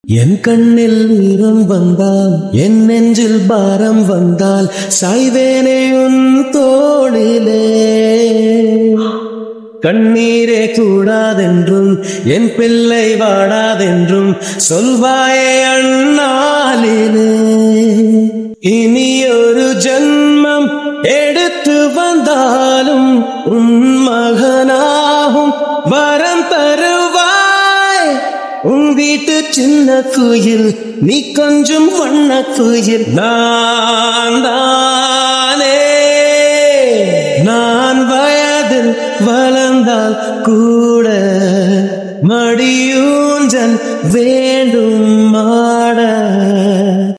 என் கண்ணில் ஈரம் வந்தால் என் நெஞ்சில் பாரம் வந்தால் சாய்வேனே உன் தோளிலே கண்ணீரே கூடாதென்றும் என் பிள்ளை வாடாதென்றும் சொல்வாயே அண்ணாலிலே இனி ஒரு ஜன்மம் எடுத்து வந்தாலும் உன் மகனாகும் வரம் தருவாய் உன் வீட்டு சின்ன குயில் நீ கொஞ்சம் வண்ண குயில் நான் தானே நான் வயதில் வளர்ந்தால் கூட மடியூஞ்சல் வே